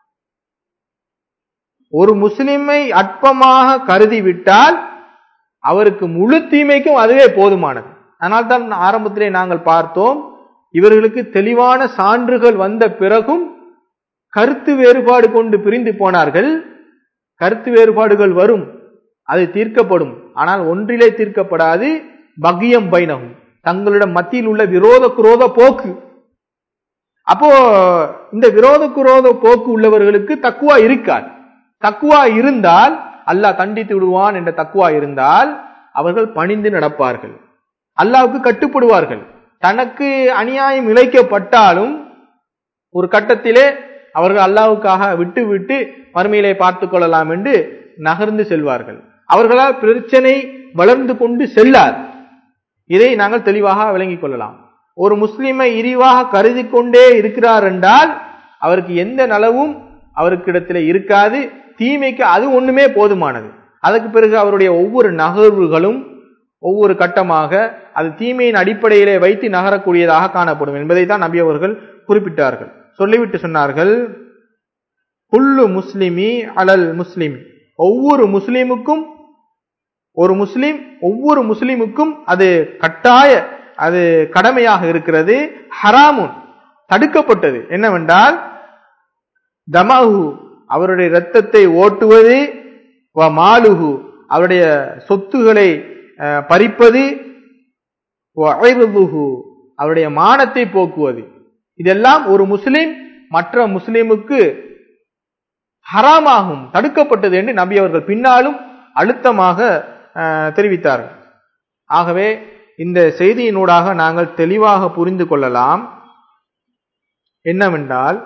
ஒரு முஸ்லிமை அற்பமாக கருதிவிட்டால் அவருக்கு முழு தீமைக்கும் அதுவே போதுமானது அதனால்தான் ஆரம்பத்திலே நாங்கள் பார்த்தோம் இவர்களுக்கு தெளிவான சான்றுகள் வந்த பிறகும் கருத்து வேறுபாடு கொண்டு பிரிந்து போனார்கள் கருத்து வேறுபாடுகள் வரும் அது தீர்க்கப்படும் ஆனால் ஒன்றிலே தீர்க்கப்படாது பகியம் பைனகும் தங்களிடம் மத்தியில் உள்ள விரோத குரோத போக்கு அப்போ இந்த விரோத குரோத போக்கு உள்ளவர்களுக்கு தக்குவா இருக்காது தக்குவா இருந்தால் அல்லாஹ் தண்டித்து விடுவான் என்ற தக்குவா இருந்தால் அவர்கள் பணிந்து நடப்பார்கள் அல்லாவுக்கு கட்டுப்படுவார்கள் தனக்கு அநியாயம் இழைக்கப்பட்டாலும் ஒரு கட்டத்திலே அவர்கள் அல்லாவுக்காக விட்டு விட்டு மறுமையிலே பார்த்துக் கொள்ளலாம் என்று நகர்ந்து செல்வார்கள் அவர்களால் பிரச்சனை வளர்ந்து கொண்டு செல்லார் இதை நாங்கள் தெளிவாக விளங்கிக் கொள்ளலாம் ஒரு முஸ்லிமை இரிவாக கருதி கொண்டே இருக்கிறார் என்றால் அவருக்கு எந்த நலவும் அவருக்கு இடத்துல இருக்காது தீமைக்கு அது ஒண்ணுமே போதுமானது அதற்கு பிறகு அவருடைய ஒவ்வொரு நகர்வுகளும் ஒவ்வொரு கட்டமாக அது தீமையின் அடிப்படையிலே வைத்து நகரக்கூடியதாக காணப்படும் என்பதை தான் நபி அவர்கள் குறிப்பிட்டார்கள் சொல்லிவிட்டு சொன்னார்கள் குல்லு முஸ்லிமி அலல் முஸ்லிம் ஒவ்வொரு முஸ்லிமுக்கும் ஒரு முஸ்லிம் ஒவ்வொரு முஸ்லிமுக்கும் அது கட்டாய அது கடமையாக இருக்கிறது ஹராமுன் தடுக்கப்பட்டது என்னவென்றால் தமஹு அவருடைய இரத்தத்தை ஓட்டுவது வ மாலுஹு அவருடைய சொத்துகளை அஹ், பறிப்பது வ ஐருதுஹு அவருடைய மானத்தை போக்குவது இதெல்லாம் ஒரு முஸ்லிம் மற்ற முஸ்லிமுக்கு ஹராமாகும் தடுக்கப்பட்டது என்று நபி அவர்கள் பின்னாலும் அழுத்தமாக அஹ், தெரிவித்தார்கள் ஆகவே இந்த செய்தியினூடாக நாங்கள் தெளிவாக புரிந்து கொள்ளலாம் என்னவென்றால்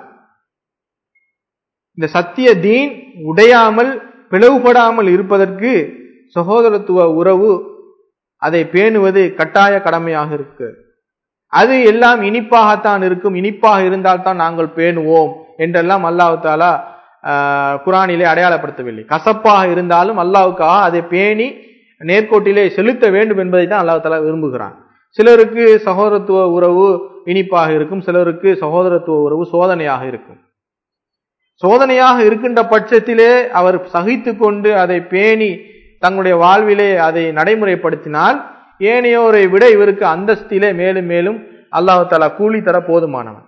இந்த சத்திய தீன் உடையாமல் பிளவுபடாமல் இருப்பதற்கு சகோதரத்துவ உறவு அதை பேணுவது கட்டாய கடமையாக இருக்கு அது எல்லாம் இனிப்பாகத்தான் இருக்கும் இனிப்பாக இருந்தால் தான் நாங்கள் பேணுவோம் என்றெல்லாம் அல்லாஹ் தாலா ஆஹ், குரானிலே அடையாளப்படுத்தவில்லை கசப்பாக இருந்தாலும் அல்லாவுக்காக அதை பேணி நேர்கோட்டிலே செலுத்த வேண்டும் என்பதை தான் அல்லாஹ் தஆலா விரும்புகிறான் சிலருக்கு சகோதரத்துவ உறவு இனிப்பாக இருக்கும் சிலருக்கு சகோதரத்துவ உறவு சோதனையாக இருக்கும் சோதனையாக இருக்கின்ற பட்சத்திலே அவர் சகித்து கொண்டு அதை பேணி தங்களுடைய வாழ்விலே அதை நடைமுறைப்படுத்தினால் ஏனையோரை விட இவருக்கு அந்தஸ்திலே மேலும் மேலும் அல்லாஹ் தஆலா கூலி தர போதுமானவன்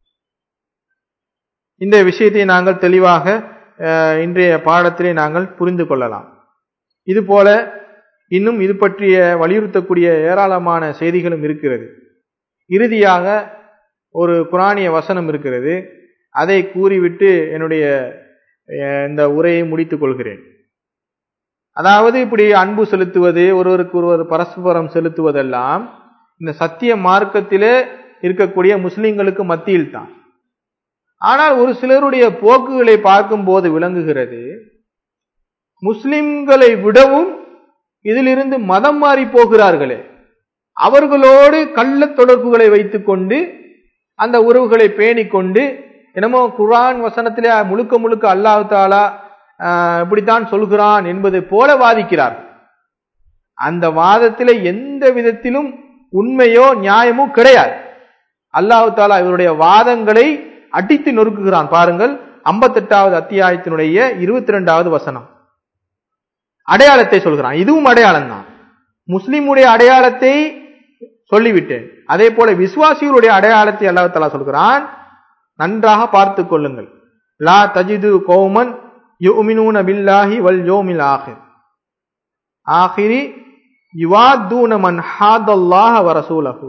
இந்த விஷயத்தை நாங்கள் தெளிவாக அஹ், இன்றைய பாடத்திலே நாங்கள் புரிந்து கொள்ளலாம் இதுபோல இன்னும் இது பற்றிய வலியுறுத்தக்கூடிய ஏராளமான செய்திகளும் இருக்கிறது இறுதியாக ஒரு குரானிய வசனம் இருக்கிறது அதை கூறிவிட்டு என்னுடைய அஹ், இந்த உரையை முடித்துக் கொள்கிறேன் அதாவது இப்படி அன்பு செலுத்துவது ஒருவருக்கு ஒருவர் பரஸ்பரம் செலுத்துவதெல்லாம் இந்த சத்திய மார்க்கத்திலே இருக்கக்கூடிய முஸ்லிம்களுக்கு மத்தியில் தான் ஆனால் ஒரு சிலருடைய போக்குகளை பார்க்கும்போது விளங்குகிறது முஸ்லிம்களை விடவும் இதிலிருந்து மதம் மாறி போகிறார்களே அவர்களோடு கள்ள தொடர்புகளை வைத்துக்கொண்டு அந்த உறவுகளை பேணிக்கொண்டு என்னமோ குர்ஆன் வசனத்திலே முழுக்க முழுக்க அல்லாஹ் தாலா ஆஹ், இப்படித்தான் சொல்கிறான் என்பதை போல வாதிக்கிறார் அந்த வாதத்திலே எந்த விதத்திலும் உண்மையோ நியாயமோ கிடையாது அல்லாஹ் தாலா இவருடைய வாதங்களை அடித்து நொறுக்குகிறான் பாருங்கள் ஐம்பத்தெட்டாவது அத்தியாயத்தினுடைய இருபத்தி ரெண்டாவது வசனம் அடையாளத்தை சொல்கிறான் இதுவும் அடையாளம் தான் முஸ்லிமுடைய அடையாளத்தை சொல்லிவிட்டேன் அதே போல விசுவாசிகளுடைய அடையாளத்தை அல்லாஹ் தஆலா சொல்கிறான் நன்றாக பார்த்துக் கொள்ளுங்கள் லா தஜிது கௌமன் யுமினூன பில்லாஹி வல் யோமில் ஆஹிர் ஆஹிரி யுவாத்தூன மன் ஹாதல்லாஹ வ ரசூலஹு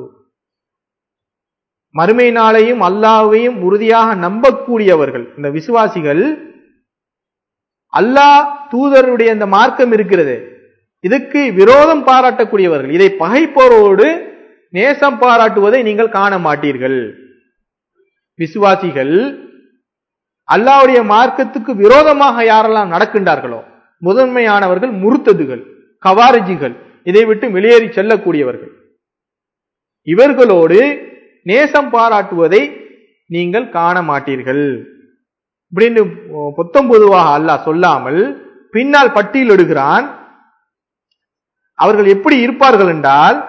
மறுமை நாளையும் அல்லாஹ்வையும் உறுதியாக நம்பக்கூடியவர்கள் இந்த விசுவாசிகள் அல்லாஹ் தூதருடைய இந்த மார்க்கம் இருக்கிறது இதுக்கு விரோதம் பாராட்டக்கூடியவர்கள் இதை பகைப்போரோடு நேசம் பாராட்டுவதை நீங்கள் காண மாட்டீர்கள் விசுவாசிகள் அல்லாஹ்வுடைய மார்க்கத்துக்கு விரோதமாக யாரெல்லாம் நடக்கின்றார்களோ முதன்மையானவர்கள் முருத்ததுகள் கவாரிஜிகள் இதை விட்டு வெளியேறி செல்லக்கூடியவர்கள் இவர்களோடு நேசம் பாராட்டுவதை நீங்கள் காண மாட்டீர்கள் இப்படின்னு பொத்தம் பொதுவாக அல்லாஹ் சொல்லாமல் பின்னால் பட்டியலிடுகிறான் அவர்கள் எப்படி இருப்பார்கள் என்றால்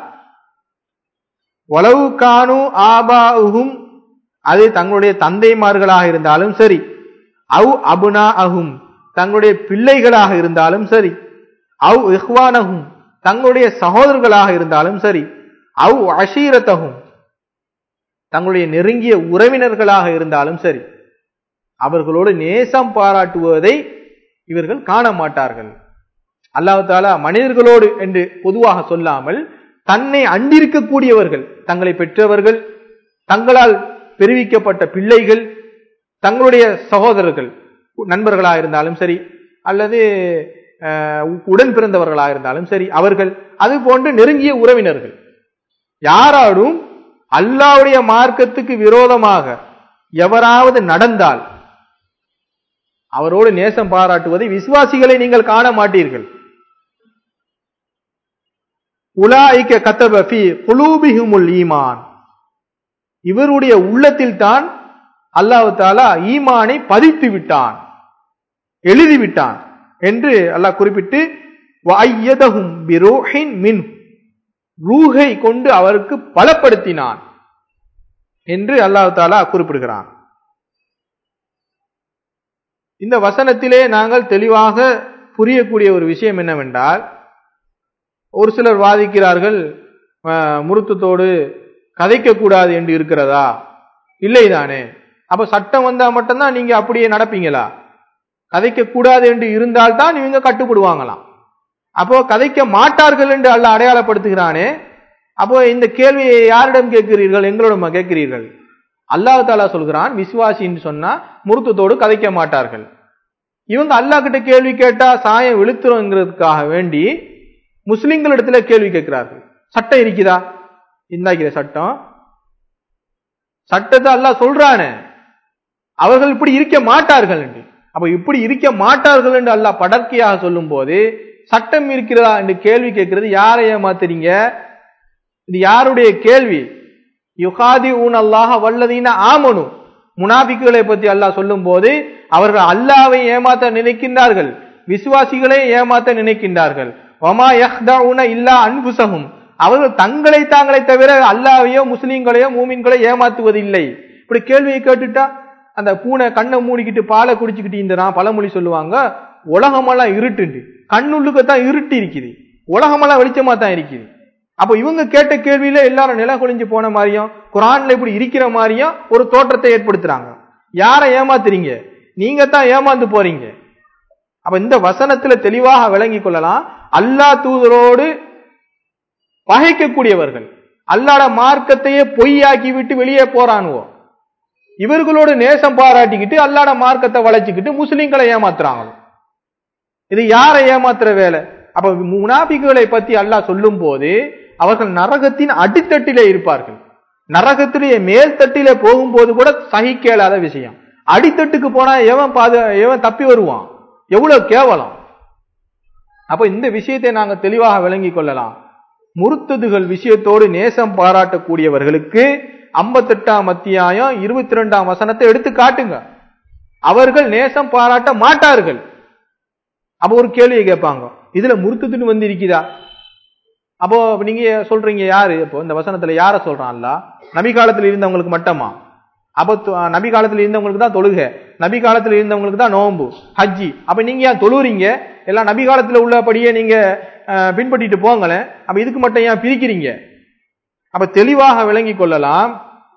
உளவு காணு ஆபாவும் அது தங்களுடைய தந்தைமார்களாக இருந்தாலும் சரி அவ் அபுனா அகும் தங்களுடைய பிள்ளைகளாக இருந்தாலும் சரி அவ் இஹ்வானகும் தங்களுடைய சகோதரர்களாக இருந்தாலும் சரி அவ் அஷீரத்தகும் தங்களுடைய நெருங்கிய உறவினர்களாக இருந்தாலும் சரி அவர்களோடு நேசம் பாராட்டுவதை இவர்கள் காண மாட்டார்கள் அல்லாஹ் தாலா மனிதர்களோடு என்று பொதுவாக சொல்லாமல் தன்னை அண்டிருக்கக்கூடியவர்கள் தங்களை பெற்றவர்கள் தங்களால் பெருவிக்கப்பட்ட பிள்ளைகள் தங்களுடைய சகோதரர்கள் நண்பர்களாக இருந்தாலும் சரி அல்லது அஹ், உடன் பிறந்தவர்களாக இருந்தாலும் சரி அவர்கள் அது போன்று நெருங்கிய உறவினர்கள் யாராலும் அல்லாவுடைய மார்க்கத்துக்கு விரோதமாக எவராவது நடந்தால் அவரோடு நேசம் பாராட்டுவதை விசுவாசிகளை நீங்கள் காண மாட்டீர்கள் உலாய்க்க கத்தப ஃபி குலூபிஹுமுல் ஈமான் இவருடைய உள்ளத்தில் தான் அல்லாஹ் தாலா ஈமானை பதித்து விட்டான் எழுதி விட்டான் என்று அல்லாஹ் குறிப்பிட்டு வஐயதஹும் பிரூஹின் மின் ரூஹை கொண்டு அவருக்கு பலப்படுத்தினான் என்று அல்லாஹ் தாலா குறிப்பிடுகிறான் இந்த வசனத்திலே நாங்கள் தெளிவாக புரியக்கூடிய ஒரு விஷயம் என்னவென்றால் ஒரு சிலர் வாதிக்கிறார்கள் அஹ், முருத்தத்தோடு கதைக்கக்கூடாது என்று இருக்கிறதா இல்லைதானே அப்ப சட்டம் வந்தா மட்டும்தான் நீங்க அப்படியே நடப்பீங்களா கதைக்க கூடாது என்று இருந்தால்தான் இவங்க கட்டுப்படுவாங்களாம் அப்போ கதைக்க மாட்டார்கள் என்று அல்ல அடையாளப்படுத்துகிறானே அப்போ இந்த கேள்வியை யாரிடம் கேட்கிறீர்கள் எங்களிடம் கேட்கிறீர்கள் அல்லாஹ் தாலா சொல்கிறான் விசுவாசின்னு சொன்னா முருத்தத்தோடு கதைக்க மாட்டார்கள் இவங்க அல்லாஹ் கிட்ட கேள்வி கேட்டா சாயம் வெளுத்துறோங்கிறதுக்காக வேண்டி முஸ்லிம்களிடத்துல கேள்வி கேட்கிறார்கள் சட்டம் இருக்குதா இந்தாக்கிற சட்டம் சட்டத்தை அல்லாஹ் சொல்றானே அவர்கள் இப்படி இருக்க மாட்டார்கள் என்று அப்ப இப்படி இருக்க மாட்டார்கள் என்று அல்லாஹ் படர்க்கையாக சொல்லும் போது சட்டம் இருக்கிறதா என்று கேள்வி கேட்கிறது யாரை ஏமாத்துறீங்க இது யாருடைய கேள்வி யுகாதி ஊன் அல்லாஹ வல்லதீன ஆமனு முனாபிக்குகளை பற்றி அல்லாஹ் சொல்லும் போது அவர்கள் அல்லாவை ஏமாத்த நினைக்கின்றார்கள் விசுவாசிகளை ஏமாத்த நினைக்கின்றார்கள் ஒமா யஹ்தவுன இல்லா அன்புசகும் அவர்கள் தங்களை தாங்களை தவிர அல்லாவையோ முஸ்லீம்களையோ மூமின்களையோ ஏமாத்துவதில்லை இப்படி கேள்வியை கேட்டுட்டா அந்த பூனை கண்ணை மூடிக்கிட்டு பாலை குடிச்சுக்கிட்டு இந்த நான் பழமொழி சொல்லுவாங்க உலகமெல்லாம் இருட்டுண்டு கண்ணுள்ளுக்கு தான் இருட்டு இருக்குது உலகமெல்லாம் வெளிச்சமா தான் இருக்குது அப்போ இவங்க கேட்ட கேள்வியில எல்லாரும் நில குளிஞ்சு போன மாதிரியும் குரான்ல இப்படி இருக்கிற மாதிரியும் ஒரு தோற்றத்தை ஏற்படுத்துறாங்க யாரை ஏமாத்துறீங்க நீங்க தான் ஏமாந்து போறீங்க அப்ப இந்த வசனத்துல தெளிவாக விளங்கி கொள்ளலாம் அல்லா தூதரோடு பகைக்கக்கூடியவர்கள் அல்லாட மார்க்கத்தையே பொய்யாக்கி விட்டு வெளியே போறானுவோம் இவர்களோடு நேசம் பாராட்டிக்கிட்டு அல்லாட மார்க்கத்தை வளைச்சுக்கிட்டு முஸ்லிம்களை ஏமாத்துறாங்க இது யாரை ஏமாத்துற வேலை அப்ப முனாபிக்குகளை பத்தி அல்லாஹ் சொல்லும் போது அவர்கள் நரகத்தின் அடித்தட்டிலே இருப்பார்கள் நரகத்திலேயே மேல் தட்டிலே போகும்போது கூட சகிக்கேளாத விஷயம் அடித்தட்டுக்கு போனா எவன் பாது எவன் தப்பி வருவான் எவ்வளவு கேவலம் அப்ப இந்த விஷயத்தை நாங்க தெளிவாக விளங்கி கொள்ளலாம் முருத்ததுகள் விஷயத்தோடு நேசம் பாராட்டக்கூடியவர்களுக்கு ஐம்பத்தெட்டாம் அத்தியாயம் இருபத்தி ரெண்டாம் வசனத்தை எடுத்து காட்டுங்க அவர்கள் நேசம் பாராட்ட மாட்டார்கள் அப்போ ஒரு கேள்வியை கேட்பாங்க இதுல முருத்தத்துன்னு வந்து இருக்குதா அப்போ நீங்க சொல்றீங்க யாரு இப்போ இந்த வசனத்துல யார சொல்றான்ல நபி காலத்துல இருந்தவங்களுக்கு மட்டுமா அப்போ நபி காலத்துல இருந்தவங்களுக்கு தான் தொழுக நபி காலத்துல இருந்தவங்களுக்கு தான் நோம்பு ஹஜ்ஜி அப்ப நீங்க ஏன் தொழுறீங்க எல்லாம் நபி காலத்துல உள்ளபடியே நீங்க பின்பற்றிட்டு போங்களேன் அப்ப இதுக்கு மட்டும் ஏன் பிரிக்கிறீங்க அப்ப தெளிவாக விளங்கி கொள்ளலாம்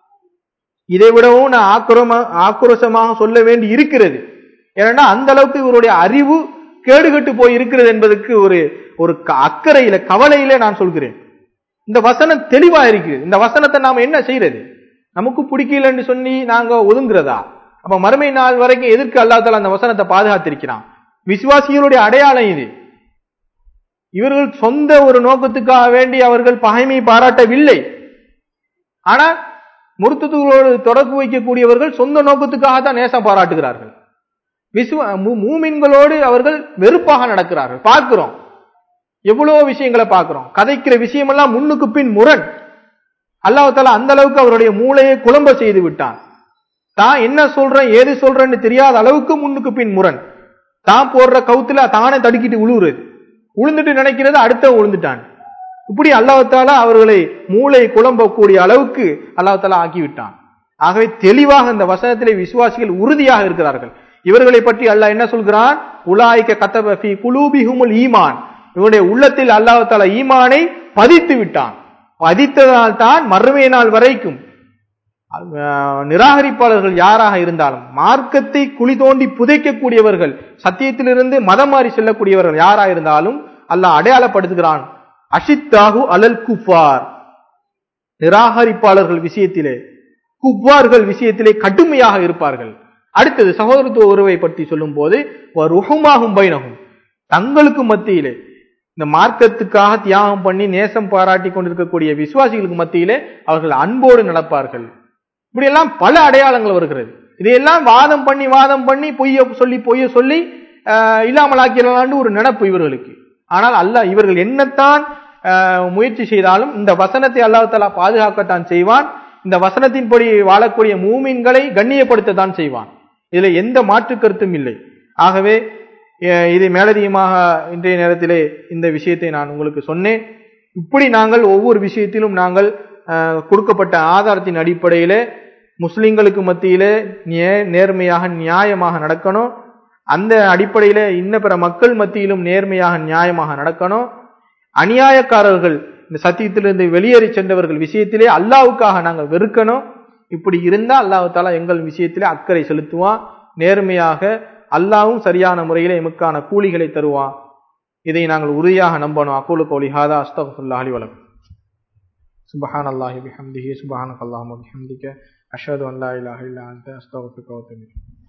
இதை விடவும் நான் ஆக்ரோம ஆக்ரோஷமாக சொல்ல வேண்டி இருக்கிறது ஏன்னா அந்த அளவுக்கு இவருடைய அறிவு கேடுகட்டு போய் இருக்கிறது என்பதற்கு ஒரு ஒரு அக்கறையில கவலையில நான் சொல்கிறேன் இந்த வசனம் தெளிவா இருக்கு இந்த வசனத்தை நாம என்ன செய்யறது நமக்கு பிடிக்கலன்னு சொல்லி நாங்க ஒதுங்குறதா அப்ப மறுமை நாள் வரைக்கும் எதற்கு அல்லாத்தால அந்த வசனத்தை பாதுகாத்திருக்கிறான் விசுவாசிகளுடைய அடையாளம் இது இவர்கள் சொந்த ஒரு நோக்கத்துக்காக வேண்டி அவர்கள் பகைமை பாராட்டவில்லை ஆனா முருத்தத்துகளோடு தொடர்பு வைக்கக்கூடியவர்கள் சொந்த நோக்கத்துக்காக தான் நேசம் பாராட்டுகிறார்கள் விசுவ மூமின்களோடு அவர்கள் வெறுப்பாக நடக்கிறார்கள் பார்க்கிறோம் எவ்வளவு விஷயங்களை பார்க்கிறோம் கதைக்கிற விஷயமெல்லாம் முன்னுக்கு பின் முரண் அல்லாஹால அந்த அளவுக்கு அவருடைய மூளையை குழம்ப செய்து விட்டான் தான் என்ன சொல்றேன் ஏது சொல்றேன்னு தெரியாத அளவுக்கு முன்னுக்கு பின் முரண் தான் போடுற கவுத்துல தானே தடுக்கிட்டு உழுவுறது உளுந்துட்டு நினைக்கிறது அடுத்த உளுந்துட்டான் இப்படி அல்லாஹால அவர்களை மூளை குழம்பக்கூடிய அளவுக்கு அல்லாஹால ஆக்கிவிட்டான் ஆகவே தெளிவாக இந்த வசனத்திலே விசுவாசிகள் உறுதியாக இருக்கிறார்கள் இவர்களை பற்றி அல்லாஹ் என்ன சொல்கிறான் உலாய்க்க கத்தபி குலூபிஹுமுல் ஈமான் இவருடைய உள்ளத்தில் அல்லாஹால ஈமானை பதித்து விட்டான் பதித்ததால் தான் மறுமை நாள் வரைக்கும் நிராகரிப்பாளர்கள் யாராக இருந்தாலும் மார்க்கத்தை குழி தோண்டி புதைக்கக்கூடியவர்கள் சத்தியத்திலிருந்து மதம் மாறி செல்லக்கூடியவர்கள் யாரா இருந்தாலும் அல்லாஹ் அடையாளப்படுத்துகிறான் அஷித்தாகு அலல் குஃபார் நிராகரிப்பாளர்கள் விஷயத்திலே குப்வார்கள் விஷயத்திலே கடுமையாக இருப்பார்கள் அடுத்தது சகோதரத்துவ உறவை பற்றி சொல்லும் போது ருஹுமாகும் பைனகும் தங்களுக்கு மத்தியிலே இந்த மார்க்கத்துக்காக தியாகம் பண்ணி நேசம் பாராட்டி கொண்டிருக்கக்கூடிய விசுவாசிகளுக்கு மத்தியிலே அவர்கள் அன்போடு நடப்பார்கள் இப்படியெல்லாம் பல அடையாளங்கள் வருகிறது இதையெல்லாம் வாதம் பண்ணி வாதம் பண்ணி பொய்ய சொல்லி பொய்ய சொல்லி இல்லாமலாக்கிடலான்னு ஒரு நினப்பு இவர்களுக்கு ஆனால் அல்ல இவர்கள் என்னத்தான் முயற்சி செய்தாலும் இந்த வசனத்தை அல்லாஹாலா பாதுகாக்கத்தான் செய்வான் இந்த வசனத்தின்படி வாழக்கூடிய மூமின்களை கண்ணியப்படுத்தத்தான் செய்வான் இதுல எந்த மாற்று கருத்தும் இல்லை ஆகவே இதை மேலதிகமாக இன்றைய நேரத்திலே இந்த விஷயத்தை நான் உங்களுக்கு சொன்னேன் இப்படி நாங்கள் ஒவ்வொரு விஷயத்திலும் நாங்கள் கொடுக்கப்பட்ட ஆதாரத்தின் அடிப்படையிலே முஸ்லிம்களுக்கு மத்தியிலே நேர்மையாக நியாயமாக நடக்கணும் அந்த அடிப்படையில இன்ன பிற மக்கள் மத்தியிலும் நேர்மையாக நியாயமாக நடக்கணும் அநியாயக்காரர்கள் இந்த சத்தியத்திலிருந்து வெளியேறி சென்றவர்கள் விஷயத்திலே அல்லாவுக்காக நாங்கள் வெறுக்கணும் இப்படி இருந்தா அல்லாஹு தாலா எங்கள் விஷயத்திலே அக்கறை செலுத்துவான் நேர்மையாக அல்லாவும் சரியான முறையிலே எமக்கான கூலிகளை தருவான் இதை நாங்கள் உறுதியாக நம்பணும் அக்கூலு கௌலி ஹாதா அஸ்தகுல்லாஹி வலம் சுபஹான் அல்லாஹி பிஹம்திஹி சுபஹானக் அல்லாஹும்ம பிஹம்திக அஷ்ஹது அன் லா இலாஹா இல்லா அன்த அஸ்தகுஃபிருக வ அத்தூபு